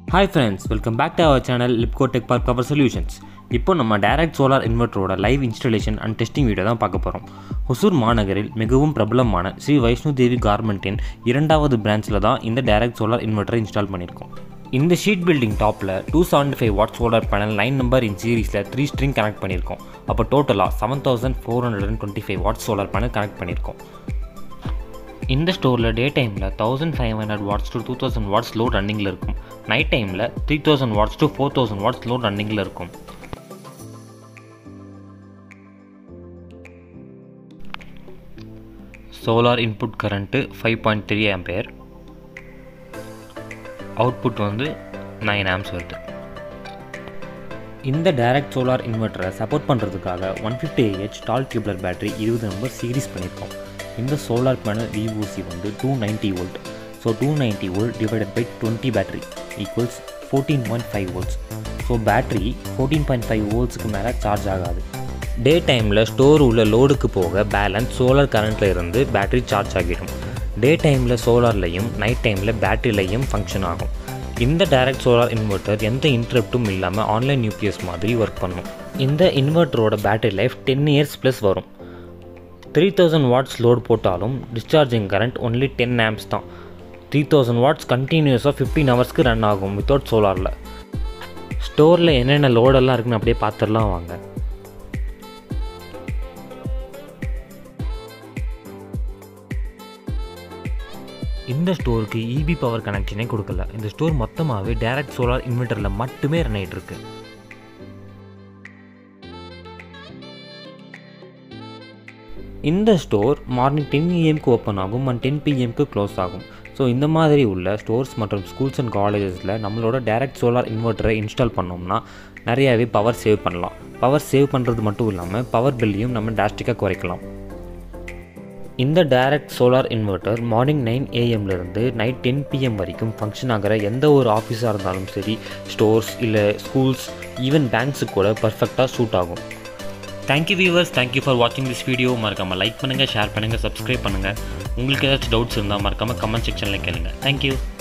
hi friends welcome back to our channel Lipco tech park power solutions இப்போ நம்ம direct solar இன்வெர்ட்டரோட live installation and testing video தான் பார்க்க போகிறோம் ஹொசூர் மாநகரில் மிகவும் பிரபலமான ஸ்ரீ வைஷ்ணு தேவி கார்மெண்ட்டின் இரண்டாவது பிரான்ச்சில் தான் இந்த டைரக்ட் சோலார் இன்வெர்ட்டரை இன்ஸ்டால் பண்ணியிருக்கோம் இந்த ஷீட் பில்டிங் டாப்பில் two seventy five watt solar panel line number in சீரிஸில் த்ரீ ஸ்ட்ரிங் கனெக்ட் பண்ணியிருக்கோம் அப்போ டோட்டலாக seven thousand four hundred and twenty five watt solar panel connect பண்ணியிருக்கோம் இந்த ஸ்டோரில் டே டைமில் thousand five hundred watts to two thousand watts load ரன்னிங்கில் இருக்கும் நைட் டைமில் three thousand watts to four thousand watts load ரன்னிங்கில் இருக்கும் solar input current five point three ampere output வந்து நைன் ஆம்ஸ் வருது இந்த டைரக்ட் சோலார் இன்வெர்ட்டரை சப்போர்ட் பண்ணுறதுக்காக one fifty AH tall tubular battery இருபது நம்பர் சீரிஸ் பண்ணியிருக்கோம் இந்த சோலார் பேனல் விஓசி வந்து two ninety volt so two ninety volt divided by twenty battery equals fourteen point five volts so battery fourteen point five வோல்ட்ஸ்க்கு மேலே charge ஆகாது டே டைமில் store உள்ள லோடுக்கு போக பேலன்ஸ் சோலார் கரண்ட்டில் இருந்து பேட்டரி சார்ஜ் ஆகிடும் டே டைமில் சோலார்லையும் நைட் டைமில் பேட்டரிலையும் ஃபங்க்ஷன் ஆகும் இந்த டைரக்ட் சோலார் இன்வெர்ட்டர் எந்த இன்டரப்ட்டும் இல்லாமல் ஆன்லைன் யூபிஎஸ் மாதிரி ஒர்க் பண்ணும் இந்த இன்வெர்ட்டரோட battery life ten years plus வரும் த்ரீ தௌசண்ட் வாட்ஸ் லோட் போட்டாலும் discharging current only ten amps தான் த்ரீ தௌசண்ட் வாட்ஸ் கண்டினியூஸாக ஃபிஃப்டீன் ஹவர்ஸ்க்கு ரன் ஆகும் வித்தவுட் சோலாரில் ஸ்டோரில் என்னென்ன லோடெல்லாம் இருக்குன்னு அப்படியே பார்த்துடலாம் வாங்க இந்த ஸ்டோருக்கு இபி பவர் கனெக்ஷனே கொடுக்கல இந்த ஸ்டோர் மொத்தமாகவே டைரக்ட் சோலார் இன்வெர்ட்டரில் மட்டுமே ரன் ஆகிட்டு இருக்கு இந்த ஸ்டோர் மார்னிங் டென் ஏஎம்க்கு ஓப்பன் ஆகும் அண்ட் டென் பிஎம்க்கு க்ளோஸ் ஆகும் ஸோ இந்த மாதிரி உள்ள ஸ்டோர்ஸ் மற்றும் ஸ்கூல்ஸ் அண்ட் காலேஜஸில் நம்மளோட டைரக்ட் சோலார் இன்வெர்ட்டரை இன்ஸ்டால் பண்ணோம்னா நிறையாவே பவர் சேவ் பண்ணலாம் பவர் சேவ் பண்ணுறது மட்டும் இல்லாமல் பவர் பில்லையும் நம்ம டாஸ்டிக்காக குறைக்கலாம் இந்த direct solar inverter morning nine ஏஎம்லேருந்து நைட் டென் பிஎம் வரைக்கும் ஃபங்க்ஷன் ஆகிற எந்த ஒரு ஆஃபீஸாக இருந்தாலும் சரி ஸ்டோர்ஸ் இல்லை ஸ்கூல்ஸ் ஈவன் பேங்க்ஸுக்கு கூட பர்ஃபெக்டாக சூட் ஆகும் தேங்க்யூ வியூவர்ஸ் தேங்க்யூ ஃபார் வாட்சிங் திஸ் வீடியோ மறக்காமல் லைக் பண்ணுங்கள் ஷேர் பண்ணுங்கள் சப்ஸ்கிரைப் பண்ணுங்கள் உங்களுக்கு ஏதாச்சும் டவுட்ஸ் இருந்தால் மறக்காமல் கமெண்ட் செக்ஷனில் கேளுங்க தேங்க்யூ